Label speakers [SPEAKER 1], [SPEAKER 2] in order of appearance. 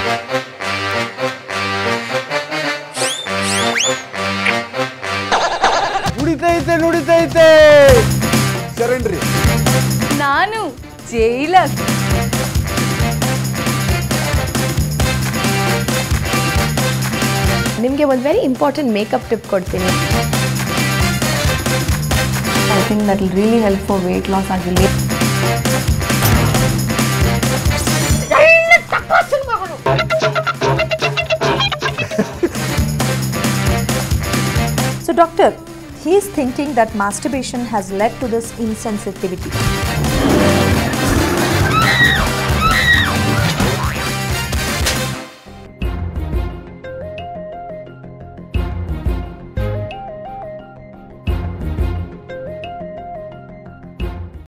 [SPEAKER 1] ನುಡಿತೈತೆ ನುಡಿತೈತೆ ಶರಣ್ರಿ
[SPEAKER 2] ನಾನು ಜೈಲರ್
[SPEAKER 3] ನಿಮಗೆ ಒಂದು ವೆರಿ ಇಂಪಾರ್ಟೆಂಟ್ ಮೇಕಪ್ ಟಿಪ್ ಕೊಡ್ತೀನಿ I think that will really help for weight loss ಆಗಿರಲಿ
[SPEAKER 4] So, doctor, he is thinking that masturbation has led to this insensitivity.